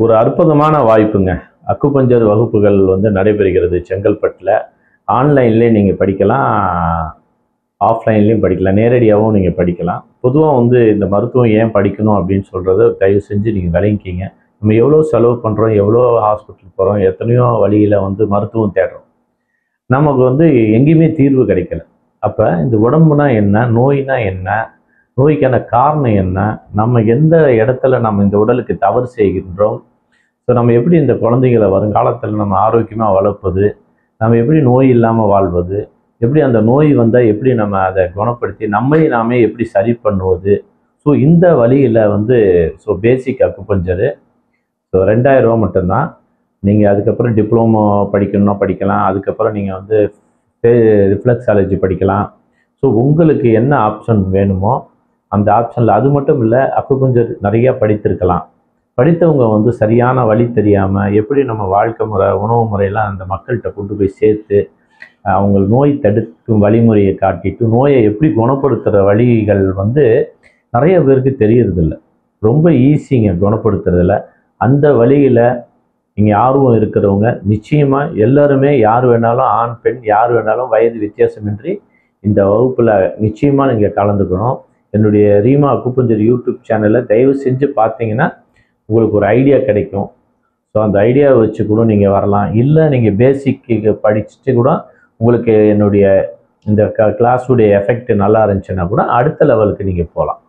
ஒரு அற்புதமான வாய்ப்புங்க அக்குபஞ்சர் வகுப்புகள் வந்து நடைபெறுகிறது செங்கல்பட்டில் ஆன்லைன்லேயே நீங்கள் படிக்கலாம் ஆஃப்லைன்லேயும் படிக்கலாம் நேரடியாகவும் நீங்கள் படிக்கலாம் பொதுவாக வந்து இந்த மருத்துவம் ஏன் படிக்கணும் அப்படின்னு சொல்கிறத தயவு செஞ்சு நீங்கள் விளங்கிக்கிங்க நம்ம எவ்வளோ செலவு பண்ணுறோம் எவ்வளோ ஹாஸ்பிட்டல் போகிறோம் எத்தனையோ வழியில் வந்து மருத்துவம் தேடுறோம் நமக்கு வந்து எங்கேயுமே தீர்வு கிடைக்கல அப்போ இந்த உடம்புனா என்ன நோய்னா என்ன நோய்க்கான காரணம் என்ன நம்ம எந்த இடத்துல நம்ம இந்த உடலுக்கு தவறு செய்கின்றோம் ஸோ நம்ம எப்படி இந்த குழந்தைகளை வருங்காலத்தில் நம்ம ஆரோக்கியமாக வளர்ப்பது நம்ம எப்படி நோய் இல்லாமல் வாழ்வது எப்படி அந்த நோய் வந்தால் எப்படி நம்ம அதை குணப்படுத்தி நம்மை நாமே எப்படி சரி பண்ணுவது ஸோ இந்த வழியில் வந்து ஸோ பேசிக் அக்குபஞ்சரு ஸோ ரெண்டாயிரம் ரூபா மட்டும்தான் நீங்கள் அதுக்கப்புறம் டிப்ளமோ படிக்கணும்னா படிக்கலாம் அதுக்கப்புறம் நீங்கள் வந்து ரிஃப்ளெக்ஸாலஜி படிக்கலாம் ஸோ உங்களுக்கு என்ன ஆப்ஷன் வேணுமோ அந்த ஆப்ஷனில் அது மட்டும் இல்லை அக்குபஞ்சர் நிறையா படித்திருக்கலாம் படித்தவங்க வந்து சரியான வழி தெரியாமல் எப்படி நம்ம வாழ்க்கை முறை உணவு முறையெல்லாம் அந்த மக்கள்கிட்ட கொண்டு போய் சேர்த்து அஹ், அவங்க நோய் தடுக்கும் வழிமுறையை காட்டிட்டு நோயை எப்படி குணப்படுத்துகிற வழிகள் வந்து நிறைய பேருக்கு தெரியறதில்ல ரொம்ப ஈஸிங்க குணப்படுத்துறதுல அந்த வழியில் நீங்கள் ஆர்வம் இருக்கிறவங்க நிச்சயமாக எல்லாருமே யார் வேணாலும் ஆண் பெண் யார் வேணாலும் வயது வித்தியாசமின்றி இந்த வகுப்பில் நிச்சயமாக நீங்கள் கலந்துக்கணும் என்னுடைய ரீமா அக்குப்பஞ்சர் யூடியூப் சேனலை தயவு செஞ்சு பார்த்தீங்கன்னா உங்களுக்கு ஒரு ஐடியா கிடைக்கும் ஸோ அந்த ஐடியாவை வச்சு கூட நீங்கள் வரலாம் இல்லை நீங்கள் பேசிக்கு படிச்சுட்டு கூட உங்களுக்கு என்னுடைய இந்த க கிளாஸுடைய எஃபெக்ட் நல்லா இருந்துச்சுன்னா கூட அடுத்த லெவலுக்கு நீங்கள் போகலாம்